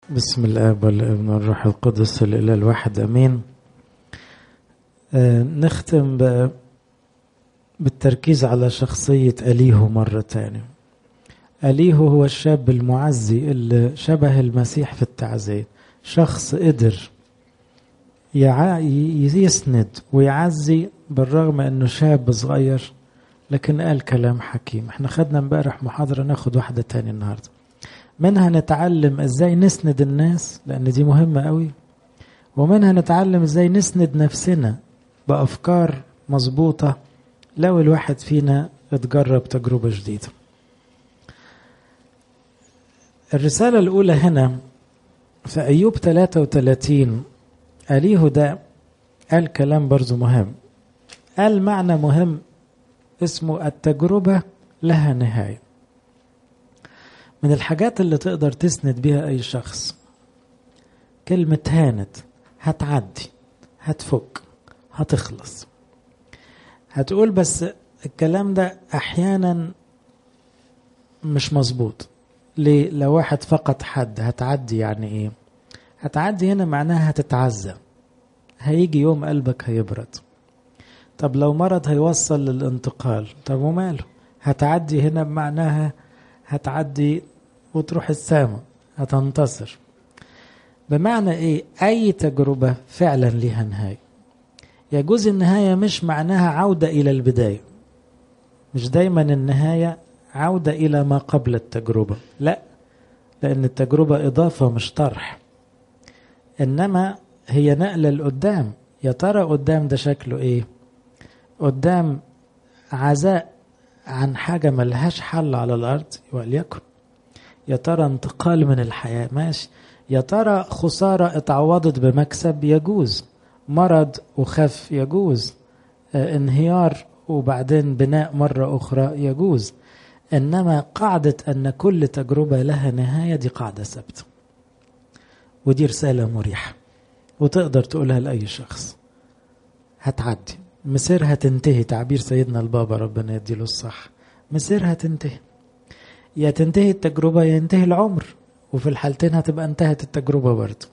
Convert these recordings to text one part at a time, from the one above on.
بسم الاب والابن والروح القدس الاله الواحد امين آه نختم ب- بالتركيز على شخصية أليهو مرة تانية أليهو هو الشاب المعزي اللي شبه المسيح في التعزية شخص قدر يع- يسند ويعزي بالرغم انه شاب صغير لكن قال كلام حكيم احنا خدنا امبارح محاضرة ناخد واحدة تاني النهاردة منها نتعلم ازاي نسند الناس لان دي مهمة قوي ومنها نتعلم ازاي نسند نفسنا بافكار مظبوطة لو الواحد فينا اتجرب تجربة جديدة الرسالة الأولى هنا في أيوب 33 أليه ده قال كلام برضو مهم قال معنى مهم اسمه التجربة لها نهاية من الحاجات اللي تقدر تسند بيها أي شخص كلمة هانت هتعدي هتفك هتخلص هتقول بس الكلام ده أحيانا مش مظبوط ليه لو واحد فقد حد هتعدي يعني ايه هتعدي هنا معناها هتتعزى هيجي يوم قلبك هيبرد طب لو مرض هيوصل للانتقال طب وماله هتعدي هنا بمعناها هتعدي وتروح السما هتنتصر بمعنى ايه اي تجربة فعلا ليها نهاية يجوز النهاية مش معناها عودة الى البداية مش دايما النهاية عودة الى ما قبل التجربة لا لان التجربة اضافة مش طرح انما هي نقلة لقدام يا ترى قدام ده شكله ايه قدام عزاء عن حاجة ملهاش حل على الأرض وليكن يا ترى انتقال من الحياة ماشي يا ترى خسارة اتعوضت بمكسب يجوز مرض وخف يجوز اه انهيار وبعدين بناء مرة أخرى يجوز إنما قاعدة أن كل تجربة لها نهاية دي قاعدة ثابتة ودي رسالة مريحة وتقدر تقولها لأي شخص هتعدي مسيرها تنتهي تعبير سيدنا البابا ربنا يديله الصح مسيرها تنتهي يا تنتهي التجربة يا ينتهي العمر وفي الحالتين هتبقى انتهت التجربة برضه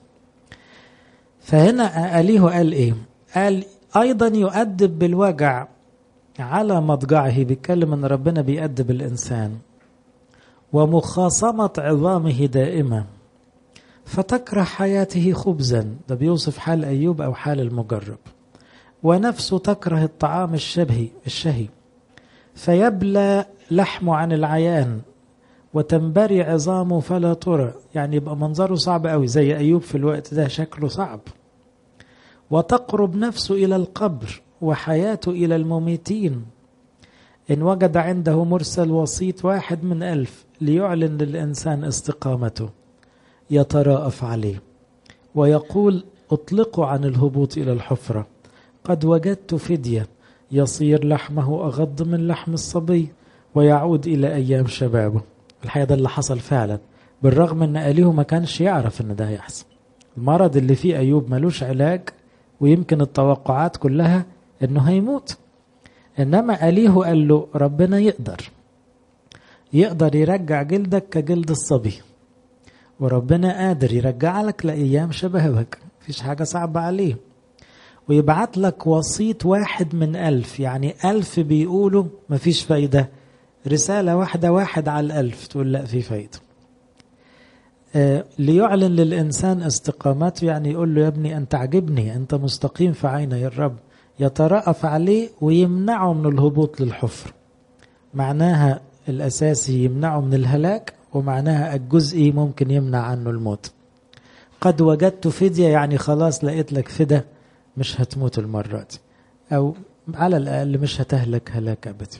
فهنا أليه قال ايه قال ايضا يؤدب بالوجع على مضجعه بيتكلم ان ربنا بيأدب الانسان ومخاصمة عظامه دائمة فتكره حياته خبزا ده بيوصف حال ايوب او حال المجرب ونفسه تكره الطعام الشبهي الشهي فيبلى لحمه عن العيان وتنبري عظامه فلا ترى يعني يبقى منظره صعب قوي زي أيوب في الوقت ده شكله صعب وتقرب نفسه إلى القبر وحياته إلى المميتين إن وجد عنده مرسل وسيط واحد من ألف ليعلن للإنسان استقامته يتراءف عليه ويقول اطلقوا عن الهبوط إلى الحفرة قد وجدت فدية يصير لحمه أغض من لحم الصبي ويعود إلى أيام شبابه الحقيقة ده اللي حصل فعلا بالرغم أن أليه ما كانش يعرف أن ده هيحصل المرض اللي فيه أيوب ملوش علاج ويمكن التوقعات كلها أنه هيموت إنما أليه قال له ربنا يقدر يقدر يرجع جلدك كجلد الصبي وربنا قادر يرجع لك لأيام شبابك مفيش حاجة صعبة عليه ويبعت لك وسيط واحد من ألف يعني ألف بيقولوا مفيش فايدة رسالة واحدة واحد على الألف تقول لا في فايدة آه ليعلن للإنسان استقامته يعني يقول له يا ابني أنت عجبني أنت مستقيم في عيني الرب يترأف عليه ويمنعه من الهبوط للحفر معناها الأساسي يمنعه من الهلاك ومعناها الجزئي ممكن يمنع عنه الموت قد وجدت فدية يعني خلاص لقيت لك فدة مش هتموت المرة دي أو على الأقل مش هتهلك هلاك أبدي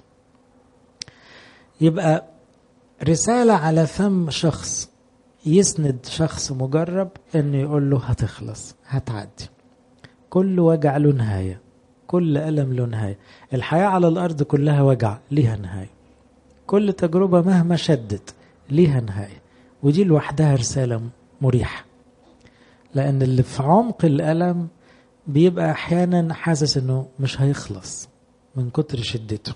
يبقى رسالة على فم شخص يسند شخص مجرب انه يقول له هتخلص هتعدي كل وجع له نهاية كل ألم له نهاية الحياة على الأرض كلها وجع ليها نهاية كل تجربة مهما شدت ليها نهاية ودي لوحدها رسالة مريحة لأن اللي في عمق الألم بيبقى أحيانا حاسس إنه مش هيخلص من كتر شدته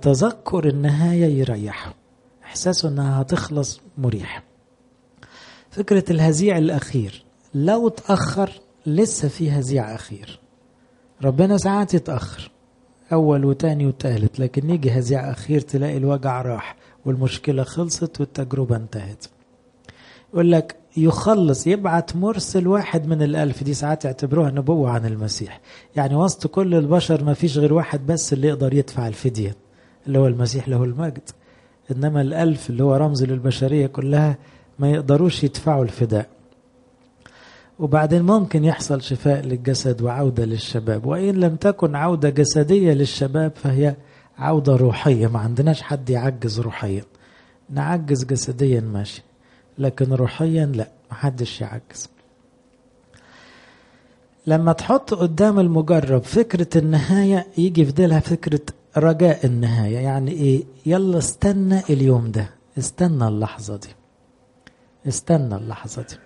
فتذكر النهاية يريحه إحساسه إنها هتخلص مريح فكرة الهزيع الأخير لو تأخر لسه في هزيع أخير ربنا ساعات يتأخر أول وتاني وتالت لكن يجي هزيع أخير تلاقي الوجع راح والمشكلة خلصت والتجربة انتهت يقول لك يخلص يبعت مرسل واحد من الألف دي ساعات يعتبروها نبوة عن المسيح يعني وسط كل البشر ما فيش غير واحد بس اللي يقدر يدفع الفدية اللي هو المسيح له المجد إنما الألف اللي هو رمز للبشرية كلها ما يقدروش يدفعوا الفداء وبعدين ممكن يحصل شفاء للجسد وعودة للشباب وإن لم تكن عودة جسدية للشباب فهي عودة روحية ما عندناش حد يعجز روحيا نعجز جسديا ماشي لكن روحيا لا محدش يعجز لما تحط قدام المجرب فكرة النهاية يجي في ديلها فكرة رجاء النهاية يعني ايه يلا استنى اليوم ده استنى اللحظة دي استنى اللحظة دي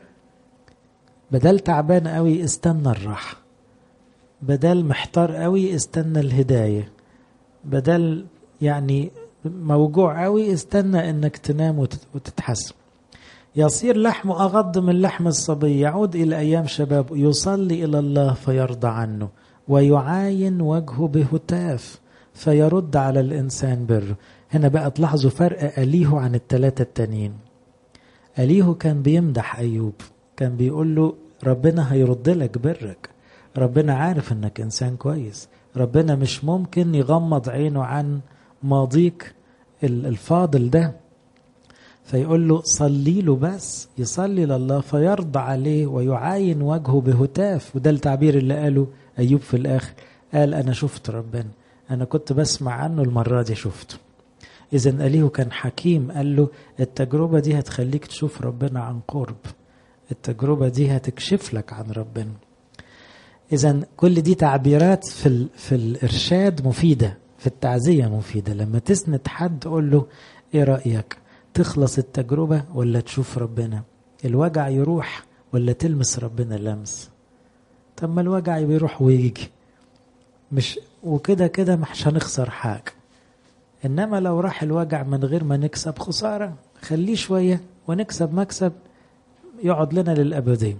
بدل تعبان قوي استنى الراحة بدل محتار قوي استنى الهداية بدل يعني موجوع قوي استنى انك تنام وتتحسن يصير لحمه أغض من لحم الصبي يعود إلى أيام شبابه يصلي إلى الله فيرضى عنه ويعاين وجهه بهتاف فيرد على الإنسان بره هنا بقى تلاحظوا فرق أليه عن الثلاثة التانيين أليه كان بيمدح أيوب كان بيقول له ربنا هيرد لك برك ربنا عارف انك انسان كويس ربنا مش ممكن يغمض عينه عن ماضيك الفاضل ده فيقول له صلي له بس يصلي لله فيرضى عليه ويعاين وجهه بهتاف وده التعبير اللي قاله أيوب في الآخر قال أنا شفت ربنا أنا كنت بسمع عنه المرة دي شفته إذا أليه كان حكيم قال له التجربة دي هتخليك تشوف ربنا عن قرب التجربة دي هتكشف لك عن ربنا إذا كل دي تعبيرات في, ال... في الإرشاد مفيدة في التعزية مفيدة لما تسند حد قول له إيه رأيك تخلص التجربة ولا تشوف ربنا الوجع يروح ولا تلمس ربنا لمس طب ما الوجع بيروح ويجي مش وكده كده مش هنخسر حاجة إنما لو راح الوجع من غير ما نكسب خسارة خليه شوية ونكسب مكسب يقعد لنا للأبدين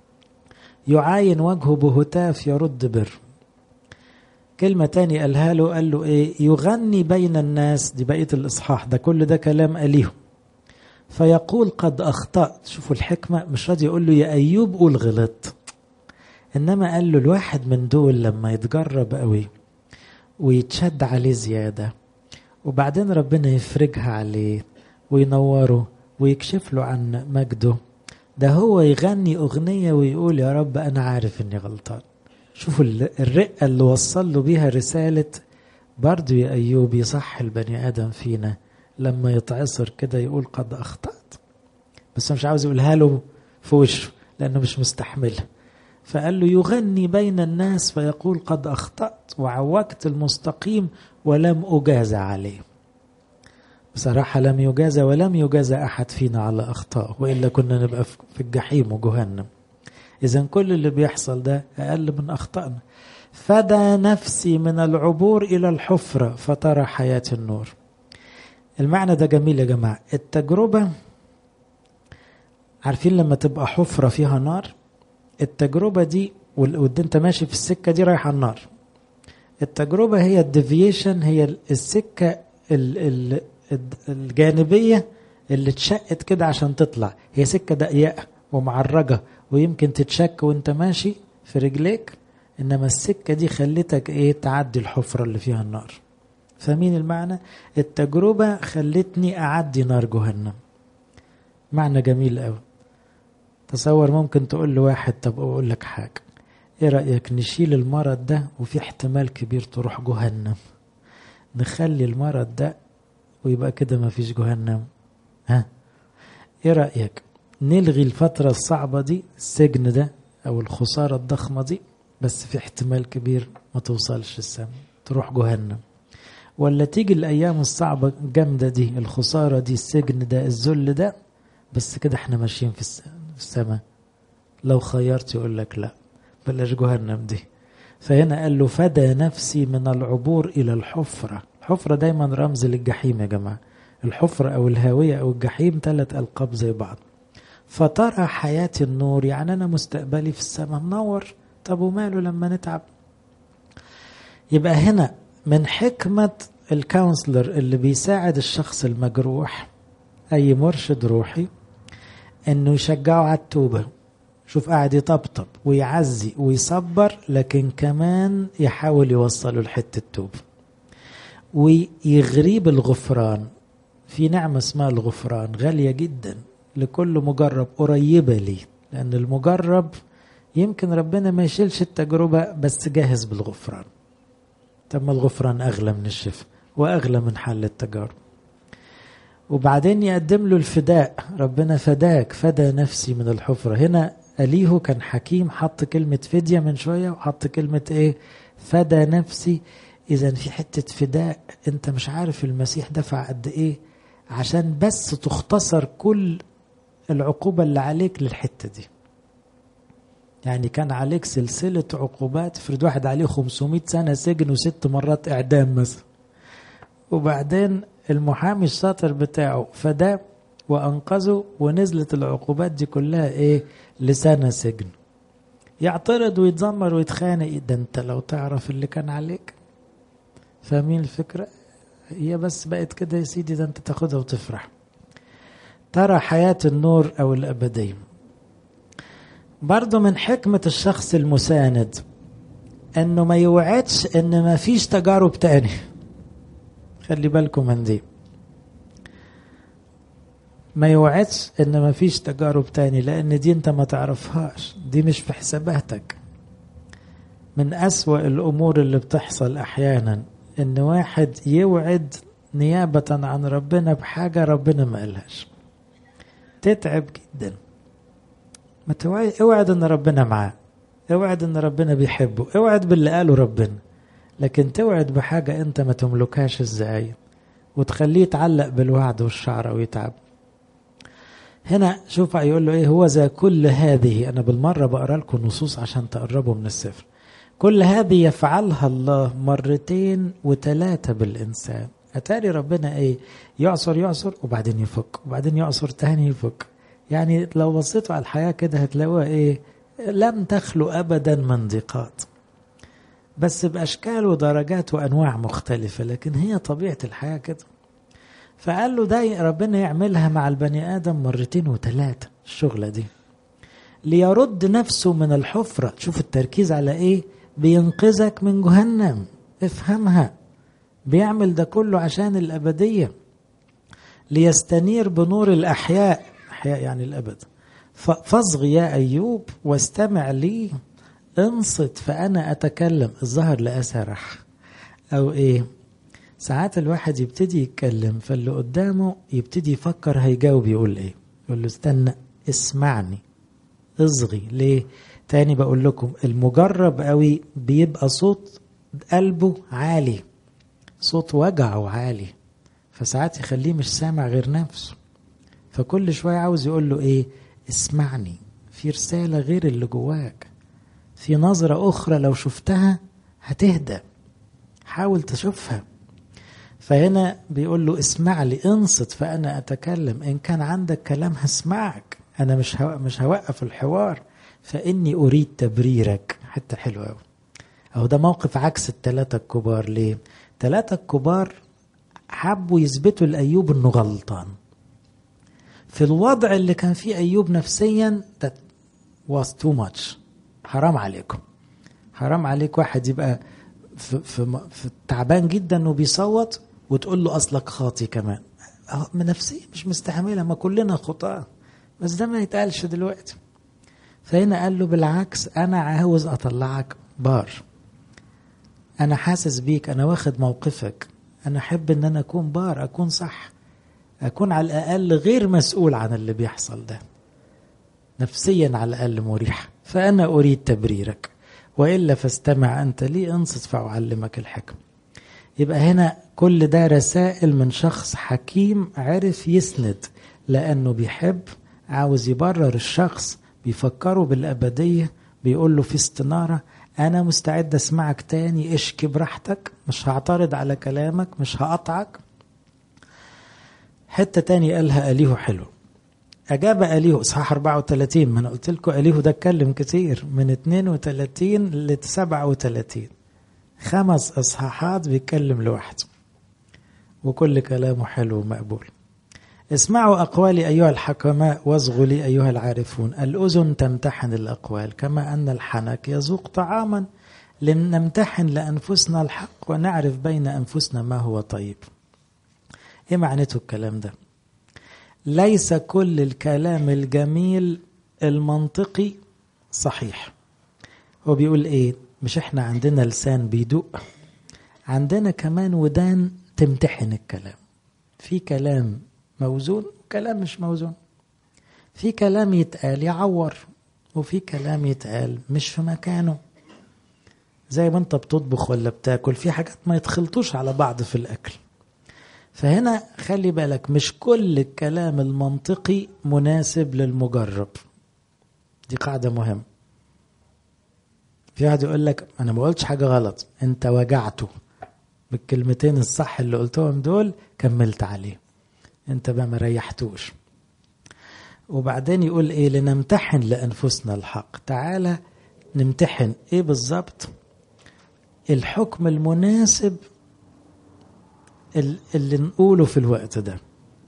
يعاين وجهه بهتاف يرد بر كلمة تاني قالها له قال له ايه يغني بين الناس دي بقية الإصحاح ده كل ده كلام أليه فيقول قد أخطأت شوفوا الحكمة مش راضي يقول له يا أيوب قول غلط إنما قال له الواحد من دول لما يتجرب قوي ويتشد عليه زيادة وبعدين ربنا يفرجها عليه وينوره ويكشف له عن مجده ده هو يغني أغنية ويقول يا رب أنا عارف إني غلطان شوفوا الرقة اللي وصل له بيها رسالة برضو يا أيوب يصح البني آدم فينا لما يتعصر كده يقول قد أخطأت بس مش عاوز يقولها له في وشه لأنه مش مستحملها فقال له يغني بين الناس فيقول قد أخطأت وعوجت المستقيم ولم أجازى عليه بصراحة لم يجازى ولم يجازى أحد فينا على أخطائه وإلا كنا نبقى في الجحيم وجهنم إذا كل اللي بيحصل ده أقل من أخطائنا فدى نفسي من العبور إلى الحفرة فترى حياة النور المعنى ده جميل يا جماعة التجربة عارفين لما تبقى حفرة فيها نار التجربة دي وانت انت ماشي في السكة دي رايح على النار التجربة هي الديفيشن هي السكة ال ال الجانبية اللي اتشقت كده عشان تطلع هي سكة ضيقة ومعرجة ويمكن تتشك وانت ماشي في رجليك انما السكة دي خلتك ايه تعدي الحفرة اللي فيها النار فاهمين المعنى التجربة خلتني اعدي نار جهنم معنى جميل قوي تصور ممكن تقول لواحد طب اقول لك حاجة ايه رأيك نشيل المرض ده وفي احتمال كبير تروح جهنم نخلي المرض ده ويبقى كده ما فيش جهنم ها ايه رأيك نلغي الفترة الصعبة دي السجن ده او الخسارة الضخمة دي بس في احتمال كبير ما توصلش السما تروح جهنم ولا تيجي الايام الصعبة الجامدة دي الخسارة دي السجن ده الذل ده بس كده احنا ماشيين في السماء لو خيرت يقول لك لا بلاش جهنم دي فهنا قال له فدى نفسي من العبور الى الحفره الحفرة دايما رمز للجحيم يا جماعة الحفرة أو الهاوية أو الجحيم ثلاث ألقاب زي بعض فترى حياة النور يعني أنا مستقبلي في السماء منور طب وماله لما نتعب يبقى هنا من حكمة الكونسلر اللي بيساعد الشخص المجروح أي مرشد روحي إنه يشجعه على التوبة شوف قاعد يطبطب ويعزي ويصبر لكن كمان يحاول يوصله لحتة التوبة ويغريه بالغفران في نعمة اسمها الغفران غالية جدا لكل مجرب قريبة ليه لأن المجرب يمكن ربنا ما يشيلش التجربة بس جاهز بالغفران طب ما الغفران أغلى من الشفاء وأغلى من حل التجارب وبعدين يقدم له الفداء ربنا فداك فدى نفسي من الحفرة هنا أليهو كان حكيم حط كلمة فدية من شوية وحط كلمة إيه فدى نفسي إذا في حتة فداء أنت مش عارف المسيح دفع قد إيه عشان بس تختصر كل العقوبة اللي عليك للحتة دي يعني كان عليك سلسلة عقوبات افرض واحد عليه 500 سنة سجن وست مرات إعدام مثلا وبعدين المحامي الشاطر بتاعه فداه وأنقذه ونزلت العقوبات دي كلها إيه لسنة سجن يعترض ويتذمر ويتخانق ده أنت لو تعرف اللي كان عليك فاهمين الفكرة هي بس بقت كده يا سيدي ده أنت تاخدها وتفرح ترى حياة النور أو الأبدية برضه من حكمة الشخص المساند انه ما يوعدش ان ما فيش تجارب تاني خلي بالكم من دي ما يوعدش ان ما فيش تجارب تاني لان دي انت ما تعرفهاش دي مش في حساباتك من اسوأ الامور اللي بتحصل احيانا ان واحد يوعد نيابة عن ربنا بحاجة ربنا ما قالهاش تتعب جدا ما توعد اوعد ان ربنا معاه اوعد ان ربنا بيحبه اوعد باللي قاله ربنا لكن توعد بحاجة انت ما تملكهاش ازاي وتخليه يتعلق بالوعد والشعر ويتعب هنا شوف يقول له ايه هو ذا كل هذه انا بالمرة بقرا لكم نصوص عشان تقربوا من السفر كل هذه يفعلها الله مرتين وثلاثة بالإنسان أتاري ربنا إيه يعصر يعصر وبعدين يفك وبعدين يعصر تاني يفك يعني لو بصيتوا على الحياة كده هتلاقوها إيه لم تخلو أبدا من ضيقات بس بأشكال ودرجات وأنواع مختلفة لكن هي طبيعة الحياة كده فقال له ده ربنا يعملها مع البني آدم مرتين وثلاثة الشغلة دي ليرد نفسه من الحفرة شوف التركيز على إيه بينقذك من جهنم افهمها بيعمل ده كله عشان الأبدية ليستنير بنور الأحياء أحياء يعني الأبد فاصغ يا أيوب واستمع لي انصت فأنا أتكلم الظهر لأسرح أو إيه ساعات الواحد يبتدي يتكلم فاللي قدامه يبتدي يفكر هيجاوب يقول إيه يقول له استنى اسمعني اصغي ليه تاني بقول لكم المجرب قوي بيبقى صوت قلبه عالي صوت وجعه عالي فساعات يخليه مش سامع غير نفسه فكل شوية عاوز يقول له ايه اسمعني في رسالة غير اللي جواك في نظرة أخرى لو شفتها هتهدى حاول تشوفها فهنا بيقول له اسمع لي انصت فأنا أتكلم إن كان عندك كلام هسمعك أنا مش هو... مش هوقف الحوار فإني أريد تبريرك حتى حلوة أوي أهو ده موقف عكس التلاتة الكبار ليه؟ التلاتة الكبار حبوا يثبتوا لأيوب إنه غلطان في الوضع اللي كان فيه أيوب نفسيا that was too much حرام عليكم حرام عليك واحد يبقى في, في, في تعبان جدا وبيصوت وتقول له أصلك خاطي كمان من نفسية مش مستحملة ما كلنا خطاة بس ده ما يتقالش دلوقتي فهنا قال له بالعكس أنا عاوز أطلعك بار أنا حاسس بيك أنا واخد موقفك أنا أحب إن أنا أكون بار أكون صح أكون على الأقل غير مسؤول عن اللي بيحصل ده نفسيا على الأقل مريح فأنا أريد تبريرك وإلا فاستمع أنت لي انصت فأعلمك الحكم يبقى هنا كل ده رسائل من شخص حكيم عرف يسند لأنه بيحب عاوز يبرر الشخص بيفكره بالأبدية بيقول له في استنارة أنا مستعد أسمعك تاني اشكي براحتك مش هعترض على كلامك مش هقطعك حتة تاني قالها أليه حلو أجاب أليه إصحاح 34 ما أنا قلت لكم أليه ده اتكلم كتير من 32 ل 37 خمس إصحاحات بيتكلم لوحده وكل كلامه حلو ومقبول اسمعوا أقوالي أيها الحكماء واصغوا لي أيها العارفون الأذن تمتحن الأقوال كما أن الحنك يذوق طعاما لنمتحن لأنفسنا الحق ونعرف بين أنفسنا ما هو طيب إيه معناته الكلام ده ليس كل الكلام الجميل المنطقي صحيح هو بيقول ايه مش احنا عندنا لسان بيدق عندنا كمان ودان تمتحن الكلام في كلام موزون وكلام مش موزون في كلام يتقال يعور وفي كلام يتقال مش في مكانه زي ما انت بتطبخ ولا بتاكل في حاجات ما يتخلطوش على بعض في الاكل فهنا خلي بالك مش كل الكلام المنطقي مناسب للمجرب دي قاعدة مهمة في واحد يقول لك أنا ما قلتش حاجة غلط أنت وجعته بالكلمتين الصح اللي قلتهم دول كملت عليه أنت بقى ما ريحتوش وبعدين يقول إيه لنمتحن لأنفسنا الحق تعالى نمتحن إيه بالظبط الحكم المناسب اللي نقوله في الوقت ده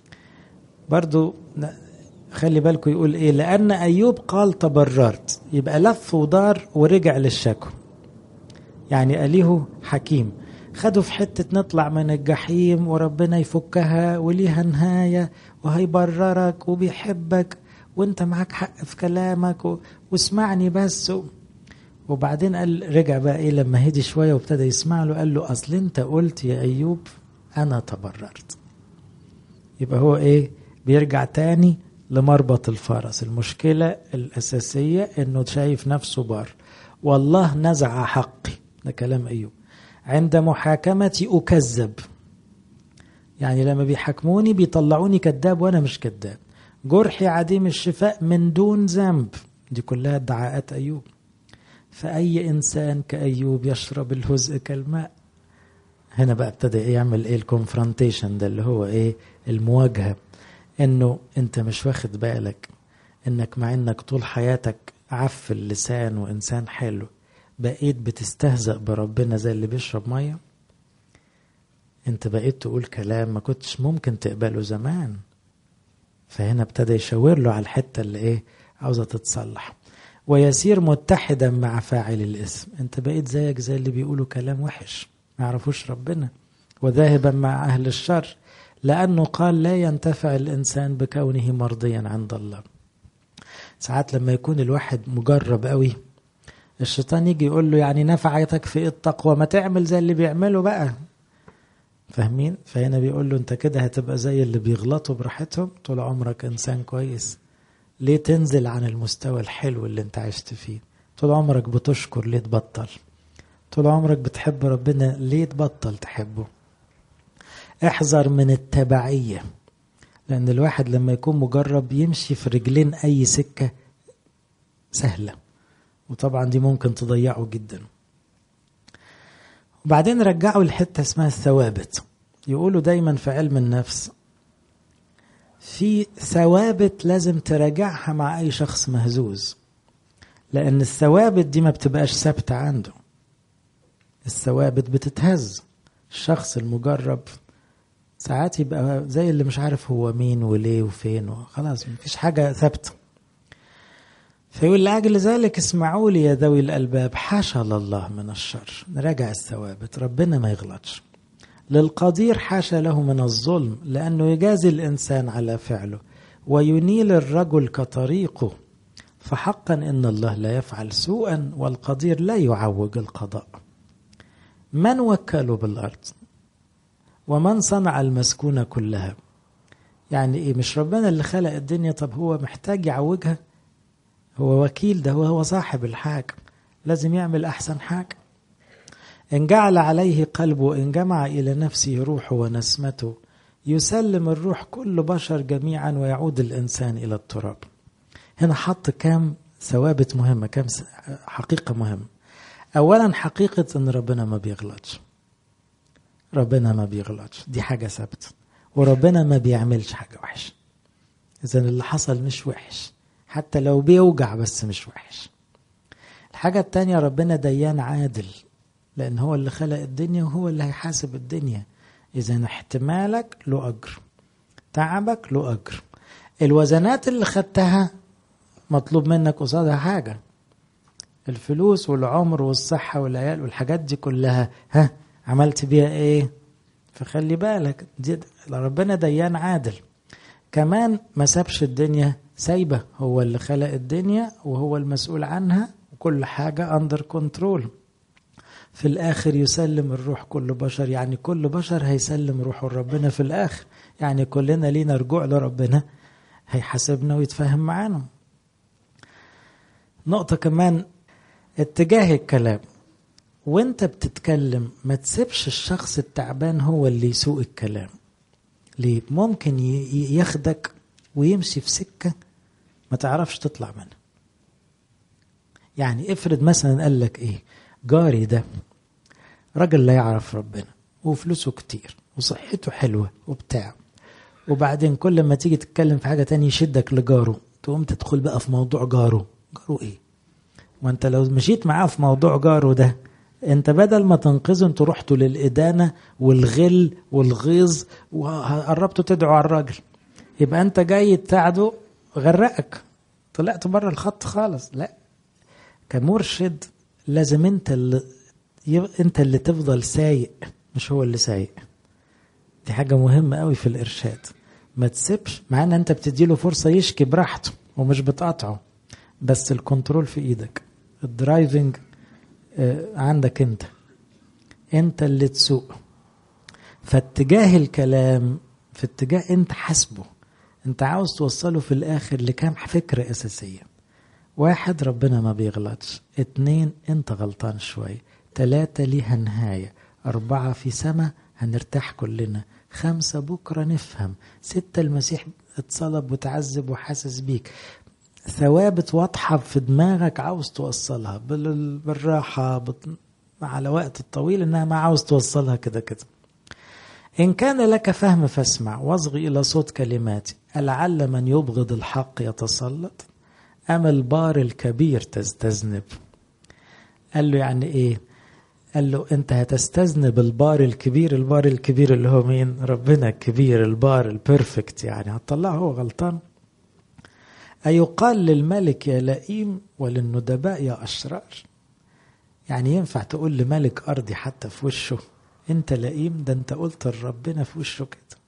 برضو خلي بالكم يقول ايه لان ايوب قال تبررت يبقى لف ودار ورجع للشكوى يعني اليه حكيم خدوا في حتة نطلع من الجحيم وربنا يفكها وليها نهاية وهيبررك وبيحبك وانت معاك حق في كلامك و... واسمعني بس و... وبعدين قال رجع بقى ايه لما هدي شوية وابتدى يسمع له قال له اصل انت قلت يا ايوب انا تبررت يبقى هو ايه بيرجع تاني لمربط الفرس المشكلة الأساسية أنه شايف نفسه بار والله نزع حقي ده كلام أيوب عند محاكمتي أكذب يعني لما بيحكموني بيطلعوني كذاب وأنا مش كذاب جرحي عديم الشفاء من دون ذنب دي كلها ادعاءات أيوب فأي إنسان كأيوب يشرب الهزء كالماء هنا بقى ابتدى يعمل ايه الكونفرونتيشن ده اللي هو ايه المواجهه انه انت مش واخد بالك انك مع انك طول حياتك عف اللسان وانسان حلو بقيت بتستهزأ بربنا زي اللي بيشرب ميه انت بقيت تقول كلام ما كنتش ممكن تقبله زمان فهنا ابتدى يشاور له على الحته اللي ايه عاوزه تتصلح ويسير متحدا مع فاعل الاسم انت بقيت زيك زي اللي بيقولوا كلام وحش ما يعرفوش ربنا وذاهبا مع اهل الشر لانه قال لا ينتفع الانسان بكونه مرضيا عند الله ساعات لما يكون الواحد مجرب قوي الشيطان يجي يقول له يعني نفعتك في ايه التقوى ما تعمل زي اللي بيعمله بقى فاهمين فهنا بيقول له انت كده هتبقى زي اللي بيغلطوا براحتهم طول عمرك انسان كويس ليه تنزل عن المستوى الحلو اللي انت عشت فيه طول عمرك بتشكر ليه تبطل طول عمرك بتحب ربنا ليه تبطل تحبه احذر من التبعية لأن الواحد لما يكون مجرب يمشي في رجلين أي سكة سهلة وطبعا دي ممكن تضيعه جدا وبعدين رجعوا الحتة اسمها الثوابت يقولوا دايما في علم النفس في ثوابت لازم تراجعها مع أي شخص مهزوز لأن الثوابت دي ما بتبقاش ثابتة عنده الثوابت بتتهز الشخص المجرب ساعات يبقى زي اللي مش عارف هو مين وليه وفين خلاص مفيش حاجة ثابتة فيقول لأجل ذلك اسمعوا لي يا ذوي الألباب حاشا لله من الشر نراجع الثوابت ربنا ما يغلطش للقدير حاشا له من الظلم لأنه يجازي الإنسان على فعله وينيل الرجل كطريقه فحقا إن الله لا يفعل سوءا والقدير لا يعوج القضاء من وكله بالأرض ومن صنع المسكونة كلها يعني إيه مش ربنا اللي خلق الدنيا طب هو محتاج يعوجها هو وكيل ده هو هو صاحب الحاجة لازم يعمل أحسن حاجة إن جعل عليه قلبه إن جمع إلى نفسه روحه ونسمته يسلم الروح كل بشر جميعا ويعود الإنسان إلى التراب هنا حط كام ثوابت مهمة كام حقيقة مهمة أولا حقيقة أن ربنا ما بيغلطش ربنا ما بيغلطش دي حاجة ثابتة وربنا ما بيعملش حاجة وحشة إذا اللي حصل مش وحش حتى لو بيوجع بس مش وحش الحاجة التانية ربنا ديان عادل لأن هو اللي خلق الدنيا وهو اللي هيحاسب الدنيا إذا احتمالك له أجر تعبك له أجر الوزنات اللي خدتها مطلوب منك قصادها حاجة الفلوس والعمر والصحة والعيال والحاجات دي كلها ها عملت بيها ايه فخلي بالك دي ربنا ديان عادل كمان ما سابش الدنيا سايبة هو اللي خلق الدنيا وهو المسؤول عنها وكل حاجة اندر كنترول في الآخر يسلم الروح كل بشر يعني كل بشر هيسلم روحه لربنا في الآخر يعني كلنا لينا رجوع لربنا هيحاسبنا ويتفاهم معانا نقطة كمان اتجاه الكلام وانت بتتكلم ما تسيبش الشخص التعبان هو اللي يسوق الكلام ليه ممكن ياخدك ويمشي في سكة ما تعرفش تطلع منها يعني افرض مثلا قال لك ايه جاري ده راجل لا يعرف ربنا وفلوسه كتير وصحته حلوة وبتاع وبعدين كل ما تيجي تتكلم في حاجة تانية يشدك لجاره تقوم تدخل بقى في موضوع جاره جاره ايه وانت لو مشيت معاه في موضوع جاره ده انت بدل ما تنقذه انتوا رحتوا للإدانة والغل والغيظ وقربتوا تدعوا على الراجل يبقى انت جاي تساعده غرقك طلعت بره الخط خالص لا كمرشد لازم انت اللي انت اللي تفضل سايق مش هو اللي سايق دي حاجة مهمة قوي في الإرشاد ما تسيبش مع ان انت بتديله فرصة يشكي براحته ومش بتقاطعه بس الكنترول في ايدك الدرايفنج عندك انت انت اللي تسوق فاتجاه الكلام في اتجاه انت حاسبه انت عاوز توصله في الاخر لكام فكرة اساسية واحد ربنا ما بيغلطش اتنين انت غلطان شوية تلاتة ليها نهاية اربعة في سما هنرتاح كلنا خمسة بكرة نفهم ستة المسيح اتصلب وتعذب وحاسس بيك ثوابت واضحة في دماغك عاوز توصلها بالراحة على وقت الطويل انها ما عاوز توصلها كده كده إن كان لك فهم فاسمع واصغي إلى صوت كلماتي ألعل من يبغض الحق يتسلط أم البار الكبير تستذنب قال له يعني إيه قال له أنت هتستذنب البار الكبير البار الكبير اللي هو مين ربنا الكبير البار البرفكت يعني هتطلعه هو غلطان أيقال للملك يا لئيم وللندباء يا أشرار يعني ينفع تقول لملك أرضي حتى في وشه أنت لئيم ده أنت قلت لربنا في وشه كده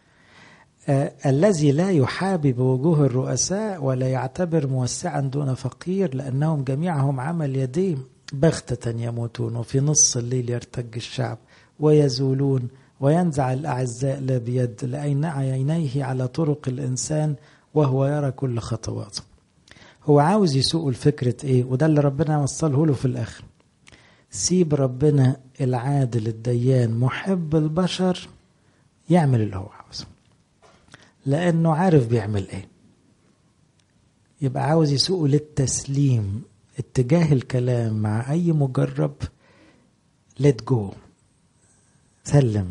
آه الذي لا يحابي بوجوه الرؤساء ولا يعتبر موسعا دون فقير لأنهم جميعهم عمل يديم بغتة يموتون وفي نص الليل يرتج الشعب ويزولون وينزع الأعزاء لا بيد لأين عينيه على طرق الإنسان وهو يرى كل خطواته هو عاوز يسوق الفكرة ايه وده اللي ربنا وصله له في الاخر سيب ربنا العادل الديان محب البشر يعمل اللي هو عاوزه لانه عارف بيعمل ايه يبقى عاوز يسوقه للتسليم اتجاه الكلام مع اي مجرب let go سلم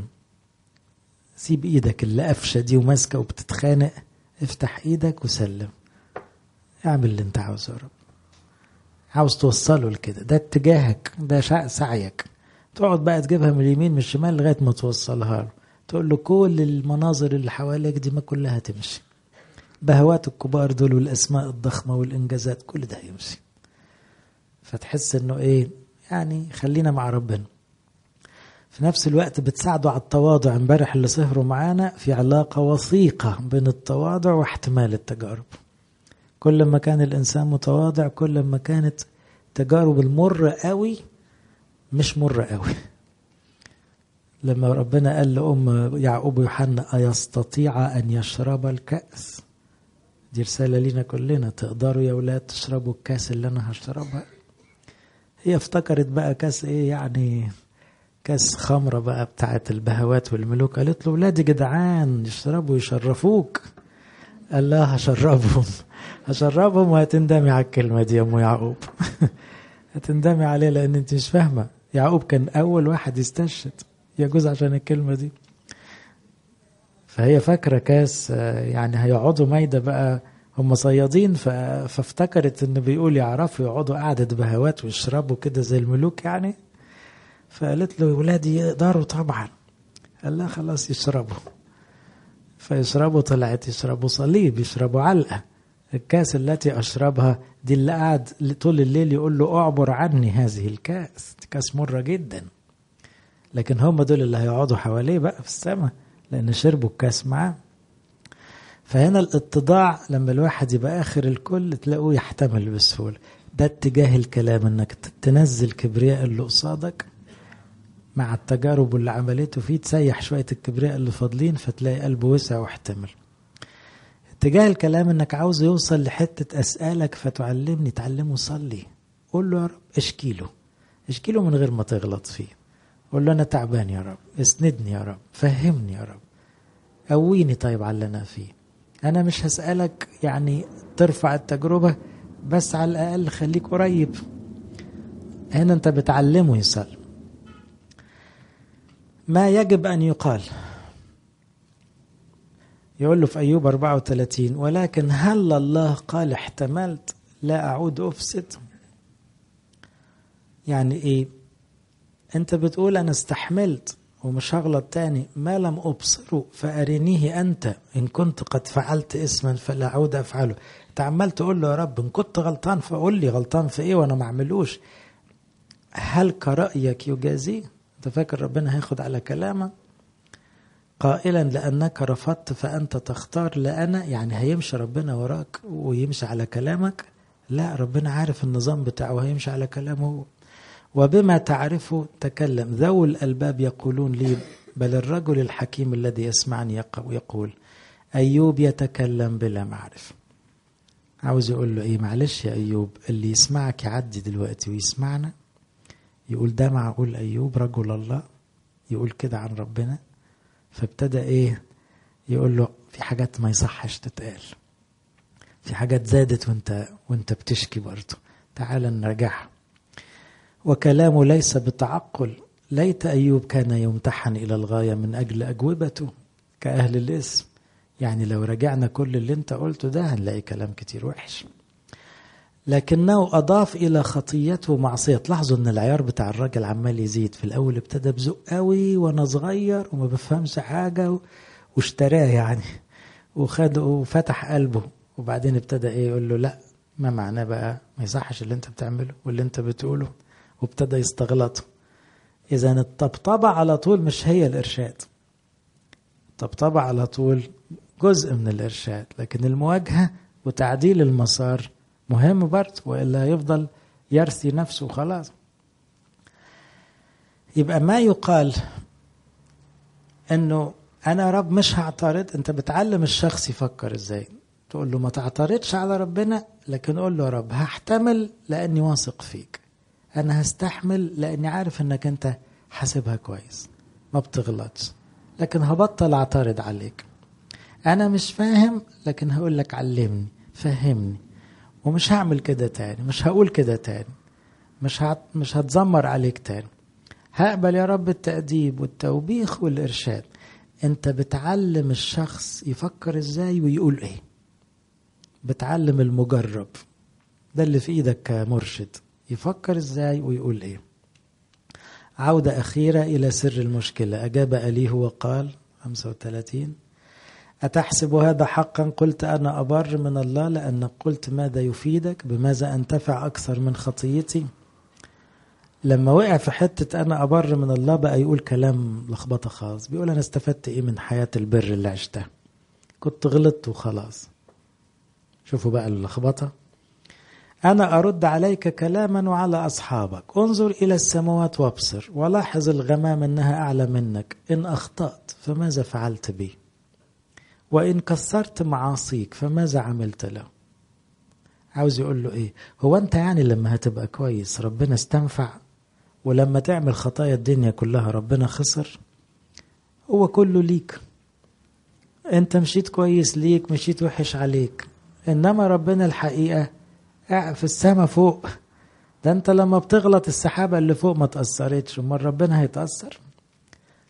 سيب ايدك اللي قفشه دي وماسكه وبتتخانق افتح ايدك وسلم اعمل اللي انت عاوزه يا رب عاوز توصله لكده ده اتجاهك ده سعيك تقعد بقى تجيبها من اليمين من الشمال لغايه ما توصلها له تقول له كل المناظر اللي حواليك دي ما كلها تمشي بهوات الكبار دول والاسماء الضخمه والانجازات كل ده يمشي فتحس انه ايه يعني خلينا مع ربنا في نفس الوقت بتساعده على التواضع امبارح اللي سهروا معانا في علاقة وثيقة بين التواضع واحتمال التجارب كل ما كان الإنسان متواضع كل ما كانت تجارب المرة قوي مش مرة قوي لما ربنا قال لأم يعقوب ويوحنا أيستطيع أن يشرب الكأس دي رسالة لينا كلنا تقدروا يا ولاد تشربوا الكاس اللي أنا هشربها هي افتكرت بقى كاس ايه يعني كاس خمرة بقى بتاعت البهوات والملوك قالت له ولادي جدعان يشربوا يشرفوك قال لها هشربهم هشربهم وهتندمي على الكلمة دي يا أم يعقوب هتندمي عليه لأن أنت مش فاهمة يعقوب كان أول واحد يستشهد يجوز عشان الكلمة دي فهي فاكرة كاس يعني هيقعدوا مايدة بقى هم صيادين فافتكرت ان بيقول يعرفوا يقعدوا قعدة بهوات ويشربوا كده زي الملوك يعني فقالت له ولادي يقدروا طبعا قال لها خلاص يشربوا فيشربوا طلعت يشربوا صليب يشربوا علقة الكاس التي أشربها دي اللي قعد طول الليل يقول له أعبر عني هذه الكاس كاس مرة جدا لكن هم دول اللي هيقعدوا حواليه بقى في السماء لأن شربوا الكاس معاه فهنا الاتضاع لما الواحد يبقى آخر الكل تلاقوه يحتمل بسهولة ده اتجاه الكلام انك تنزل كبرياء اللي قصادك مع التجارب اللي عملته فيه تسيح شوية الكبرياء اللي فاضلين فتلاقي قلبه وسع واحتمل اتجاه الكلام انك عاوز يوصل لحتة اسألك فتعلمني تعلمه صلي قول له يا رب اشكي له اشكي له من غير ما تغلط فيه قول له انا تعبان يا رب اسندني يا رب فهمني يا رب قويني طيب على اللي انا فيه انا مش هسألك يعني ترفع التجربة بس على الاقل خليك قريب هنا انت بتعلمه يصلي ما يجب أن يقال يقول له في أيوب 34 ولكن هل الله قال احتملت لا أعود أفسد يعني إيه أنت بتقول أنا استحملت ومش هغلط تاني ما لم أبصره فأرنيه أنت إن كنت قد فعلت اسما فلا أعود أفعله أنت عمال تقول له يا رب إن كنت غلطان فقول لي غلطان في إيه وأنا ما أعملوش هل كرأيك يجازيه انت فاكر ربنا هياخد على كلامك قائلا لانك رفضت فانت تختار لا انا يعني هيمشي ربنا وراك ويمشي على كلامك لا ربنا عارف النظام بتاعه هيمشي على كلامه هو وبما تعرفه تكلم ذوي الالباب يقولون لي بل الرجل الحكيم الذي يسمعني يقول ايوب يتكلم بلا معرفه عاوز يقول له ايه معلش يا ايوب اللي يسمعك يعدي دلوقتي ويسمعنا يقول ده معقول أيوب رجل الله يقول كده عن ربنا فابتدى إيه يقول له في حاجات ما يصحش تتقال في حاجات زادت وانت وانت بتشكي برضه تعال نرجعها وكلامه ليس بتعقل ليت أيوب كان يمتحن إلى الغاية من أجل أجوبته كأهل الاسم يعني لو رجعنا كل اللي انت قلته ده هنلاقي كلام كتير وحش لكنه أضاف إلى خطيته معصية تلاحظوا أن العيار بتاع الراجل عمال يزيد في الأول ابتدى بذوق قوي وأنا صغير وما بفهمش حاجة واشتراه يعني وخد وفتح قلبه وبعدين ابتدى إيه يقول له لا ما معناه بقى ما يصحش اللي أنت بتعمله واللي أنت بتقوله وابتدى يستغلطه إذا الطبطبة على طول مش هي الإرشاد الطبطبة على طول جزء من الإرشاد لكن المواجهة وتعديل المسار مهم برضه والا يفضل يرثي نفسه خلاص يبقى ما يقال انه انا رب مش هعترض انت بتعلم الشخص يفكر ازاي تقول له ما تعترضش على ربنا لكن قول له يا رب هحتمل لاني واثق فيك انا هستحمل لاني عارف انك انت حاسبها كويس ما بتغلطش لكن هبطل اعترض عليك انا مش فاهم لكن هقول لك علمني فهمني ومش هعمل كده تاني مش هقول كده تاني مش هت... مش هتزمر عليك تاني هقبل يا رب التأديب والتوبيخ والإرشاد أنت بتعلم الشخص يفكر إزاي ويقول إيه بتعلم المجرب ده اللي في إيدك كمرشد يفكر إزاي ويقول إيه عودة أخيرة إلى سر المشكلة أجاب أليه وقال 35 أتحسب هذا حقا قلت أنا أبر من الله لأنك قلت ماذا يفيدك بماذا أنتفع أكثر من خطيتي لما وقع في حتة أنا أبر من الله بقى يقول كلام لخبطة خالص بيقول أنا استفدت إيه من حياة البر اللي عشتها كنت غلطت وخلاص شوفوا بقى اللخبطة أنا أرد عليك كلاما وعلى أصحابك انظر إلى السماوات وابصر ولاحظ الغمام أنها أعلى منك إن أخطأت فماذا فعلت بي وإن كسرت معاصيك فماذا عملت له عاوز يقول له إيه هو أنت يعني لما هتبقى كويس ربنا استنفع ولما تعمل خطايا الدنيا كلها ربنا خسر هو كله ليك انت مشيت كويس ليك مشيت وحش عليك انما ربنا الحقيقه في السماء فوق ده انت لما بتغلط السحابه اللي فوق ما تاثرتش امال ربنا هيتاثر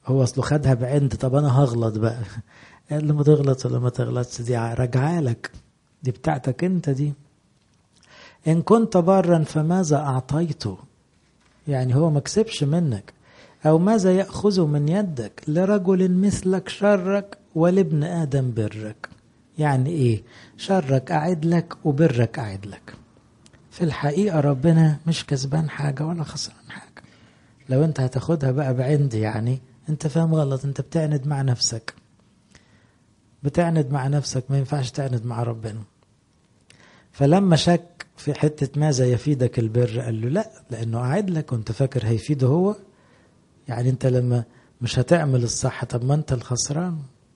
هو اصله خدها بعند طب انا هغلط بقى قال له ما تغلط ولا ما تغلطش دي راجعه لك دي بتاعتك انت دي ان كنت برا فماذا اعطيته يعني هو ما كسبش منك او ماذا ياخذ من يدك لرجل مثلك شرك ولابن ادم برك يعني ايه شرك اعد لك وبرك اعد لك في الحقيقه ربنا مش كسبان حاجه ولا خسران حاجه لو انت هتاخدها بقى بعند يعني انت فاهم غلط انت بتعند مع نفسك بتعند مع نفسك ما ينفعش تعند مع ربنا فلما شك في حتة ماذا يفيدك البر قال له لا لأنه قاعد لك وانت فاكر هيفيده هو يعني انت لما مش هتعمل الصح طب ما انت الخسران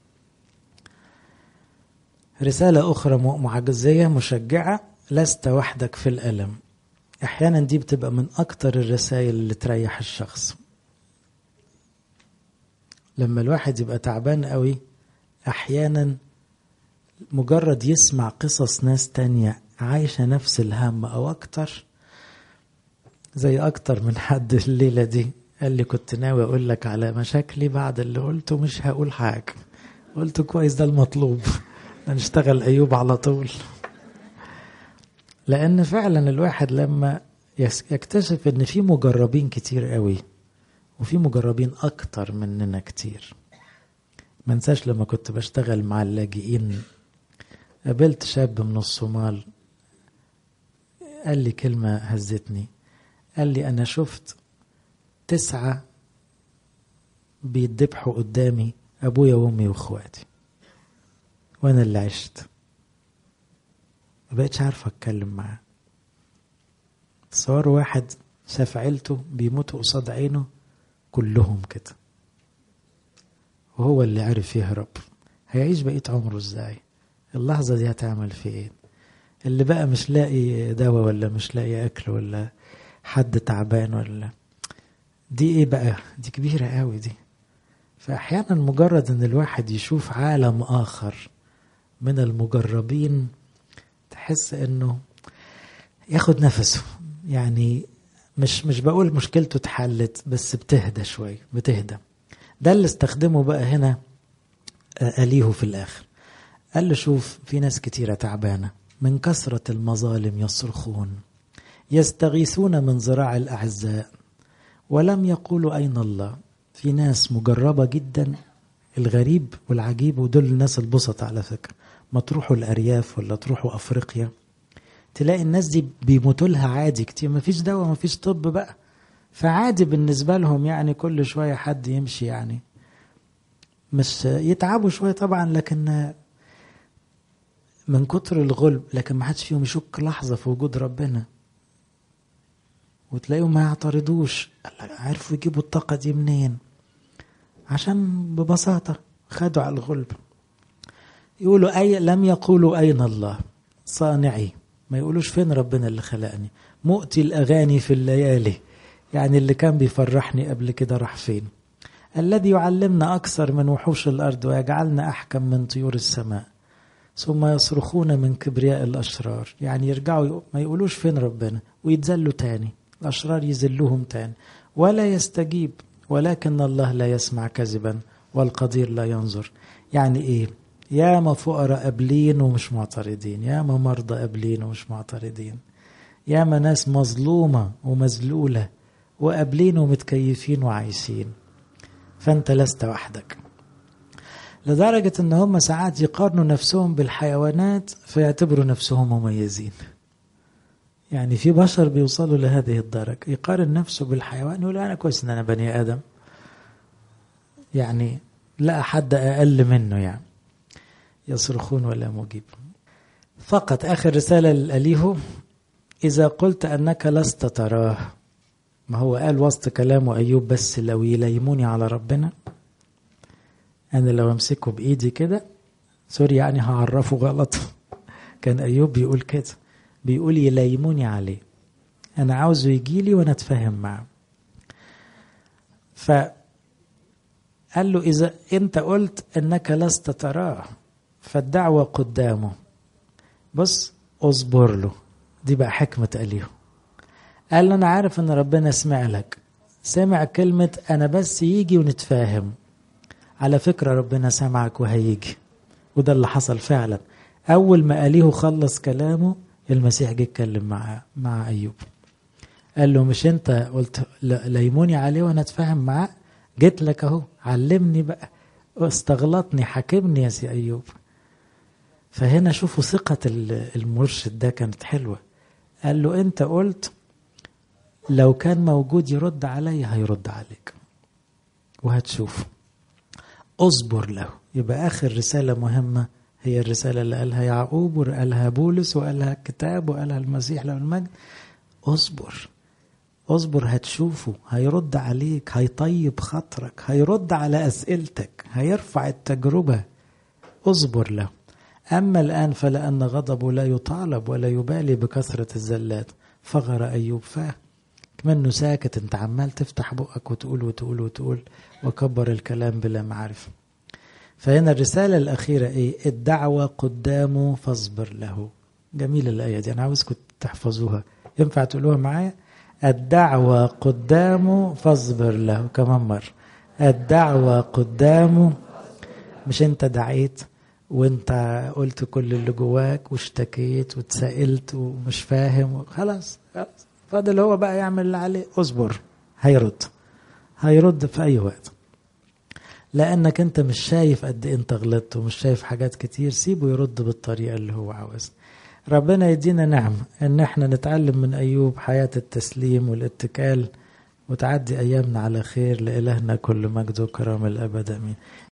رسالة أخرى معجزية مشجعة لست وحدك في الألم أحيانا دي بتبقى من أكتر الرسائل اللي تريح الشخص لما الواحد يبقى تعبان قوي أحيانا مجرد يسمع قصص ناس تانية عايشة نفس الهم أو أكتر زي أكتر من حد الليلة دي قال لي كنت ناوي أقول لك على مشاكلي بعد اللي قلته مش هقول حاجة قلت كويس ده المطلوب نشتغل أيوب على طول لأن فعلا الواحد لما يكتشف إن في مجربين كتير قوي وفي مجربين أكتر مننا كتير ما انساش لما كنت بشتغل مع اللاجئين قابلت شاب من الصومال قال لي كلمة هزتني قال لي أنا شفت تسعة بيتذبحوا قدامي أبويا وأمي وإخواتي وأنا اللي عشت ما بقتش عارف أتكلم معاه تصور واحد شاف عيلته بيموتوا قصاد عينه كلهم كده وهو اللي عرف يهرب هيعيش بقية عمره ازاي اللحظة دي هتعمل فيه ايه اللي بقى مش لاقي دواء ولا مش لاقي اكل ولا حد تعبان ولا دي ايه بقى دي كبيرة قوي دي فاحيانا مجرد ان الواحد يشوف عالم اخر من المجربين تحس انه ياخد نفسه يعني مش مش بقول مشكلته اتحلت بس بتهدى شوية بتهدى ده اللي استخدمه بقى هنا أليه في الآخر قال له شوف في ناس كتيرة تعبانة من كثرة المظالم يصرخون يستغيثون من ذراع الأعزاء ولم يقولوا أين الله في ناس مجربة جدا الغريب والعجيب ودول الناس البسط على فكرة ما تروحوا الأرياف ولا تروحوا أفريقيا تلاقي الناس دي بيموتوا لها عادي كتير ما فيش دواء ما فيش طب بقى فعادي بالنسبة لهم يعني كل شوية حد يمشي يعني مش يتعبوا شوية طبعا لكن من كتر الغلب لكن ما حدش فيهم يشك لحظة في وجود ربنا وتلاقيهم ما يعترضوش عرفوا يجيبوا الطاقة دي منين عشان ببساطة خدوا على الغلب يقولوا أي لم يقولوا أين الله صانعي ما يقولوش فين ربنا اللي خلقني مؤتي الأغاني في الليالي يعني اللي كان بيفرحني قبل كده راح فين الذي يعلمنا أكثر من وحوش الأرض ويجعلنا أحكم من طيور السماء ثم يصرخون من كبرياء الأشرار يعني يرجعوا ما يقولوش فين ربنا ويتذلوا تاني الأشرار يذلوهم تاني ولا يستجيب ولكن الله لا يسمع كذبا والقدير لا ينظر يعني إيه ياما فقراء قابلين ومش معترضين ياما مرضى قابلين ومش معترضين ياما ناس مظلومة ومذلولة وقابلين ومتكيفين وعايشين فأنت لست وحدك لدرجة ان هم ساعات يقارنوا نفسهم بالحيوانات فيعتبروا نفسهم مميزين يعني في بشر بيوصلوا لهذه الدرجة يقارن نفسه بالحيوان يقول أنا كويس إن أنا بني آدم يعني لا حد أقل منه يعني يصرخون ولا مجيب فقط آخر رسالة للأليهو إذا قلت أنك لست تراه ما هو قال وسط كلامه أيوب بس لو يليموني على ربنا أنا لو أمسكه بإيدي كده سوري يعني هعرفه غلط كان أيوب بيقول كده بيقول يليموني عليه أنا عاوزه يجي لي وأنا أتفاهم معه فقال له إذا أنت قلت أنك لست تراه فالدعوة قدامه بص اصبر له دي بقى حكمة أليه قال له أنا عارف أن ربنا سمع لك سمع كلمة أنا بس يجي ونتفاهم على فكرة ربنا سمعك وهيجي وده اللي حصل فعلا أول ما أليه خلص كلامه المسيح جه اتكلم مع مع أيوب قال له مش أنت قلت ليموني عليه وأنا أتفاهم معاه جيت لك أهو علمني بقى استغلطني حاكمني يا سي أيوب فهنا شوفوا ثقة المرشد ده كانت حلوة قال له أنت قلت لو كان موجود يرد علي هيرد عليك وهتشوف اصبر له يبقى آخر رسالة مهمة هي الرسالة اللي قالها يعقوب وقالها بولس وقالها الكتاب وقالها المسيح له المجد اصبر اصبر هتشوفه هيرد عليك هيطيب خاطرك هيرد على أسئلتك هيرفع التجربة اصبر له أما الآن فلأن غضبه لا يطالب ولا يبالي بكثرة الزلات فغر أيوب فاه كمنه ساكت انت عمال تفتح بقك وتقول وتقول وتقول وكبر الكلام بلا معرفة فهنا الرسالة الأخيرة إيه الدعوة قدامه فاصبر له جميلة الآية دي أنا عاوزكم تحفظوها ينفع تقولوها معايا الدعوة قدامه فاصبر له كمان مرة الدعوة قدامه مش انت دعيت وانت قلت كل اللي جواك واشتكيت واتسائلت ومش فاهم خلاص خلاص فاضل هو بقى يعمل اللي عليه اصبر هيرد هيرد في اي وقت لانك انت مش شايف قد ايه انت غلطت ومش شايف حاجات كتير سيبه يرد بالطريقه اللي هو عاوزها ربنا يدينا نعمة ان احنا نتعلم من ايوب حياة التسليم والاتكال وتعدي ايامنا على خير لالهنا كل مجد وكرام الابد امين